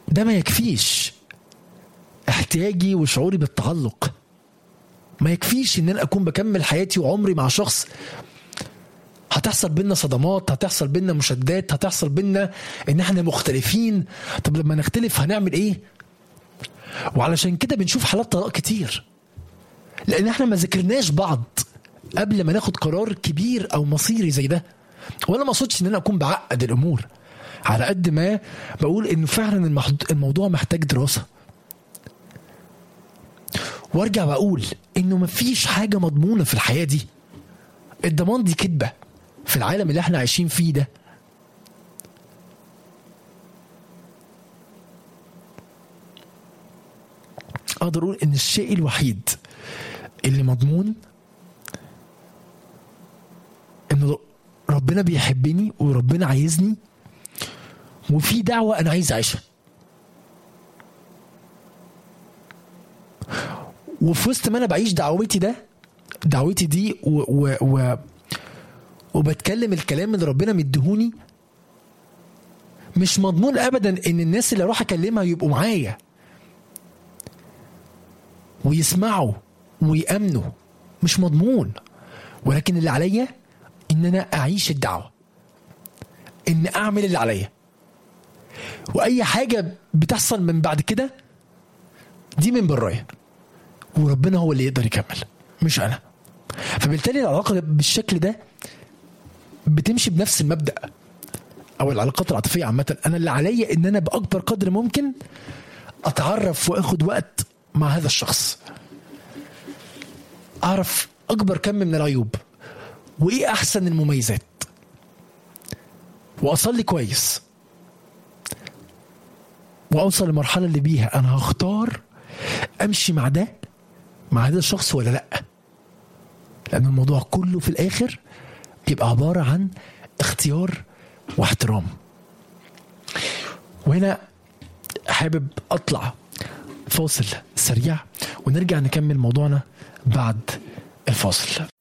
ده ما يكفيش احتياجي وشعوري بالتعلق ما يكفيش ان انا اكون بكمل حياتي وعمري مع شخص هتحصل بينا صدمات هتحصل بينا مشادات هتحصل بينا ان احنا مختلفين طب لما نختلف هنعمل ايه وعلشان كده بنشوف حالات طلاق كتير لان احنا ما ذاكرناش بعض قبل ما ناخد قرار كبير او مصيري زي ده وانا ما اقصدش ان انا اكون بعقد الامور على قد ما بقول انه فعلا المحد- الموضوع محتاج دراسه وارجع واقول انه مفيش حاجه مضمونه في الحياه دي الضمان دي كدبه في العالم اللي احنا عايشين فيه ده اقدر اقول ان الشيء الوحيد اللي مضمون ان ربنا بيحبني وربنا عايزني وفي دعوه انا عايز اعيشها وفي وسط ما انا بعيش دعوتي ده دعوتي دي و, و, و وبتكلم الكلام اللي ربنا مديهوني مش مضمون ابدا ان الناس اللي اروح اكلمها يبقوا معايا ويسمعوا ويامنوا مش مضمون ولكن اللي عليا ان انا اعيش الدعوه ان اعمل اللي عليا واي حاجه بتحصل من بعد كده دي من برايا وربنا هو اللي يقدر يكمل مش انا فبالتالي العلاقه بالشكل ده بتمشي بنفس المبدا او العلاقات العاطفيه عامه انا اللي عليا ان انا باكبر قدر ممكن اتعرف واخد وقت مع هذا الشخص اعرف اكبر كم من العيوب وايه احسن المميزات واصلي كويس واوصل للمرحله اللي بيها انا هختار امشي مع ده مع هذا الشخص ولا لا لان الموضوع كله في الاخر بيبقى عباره عن اختيار واحترام وهنا حابب اطلع فاصل سريع ونرجع نكمل موضوعنا بعد الفاصل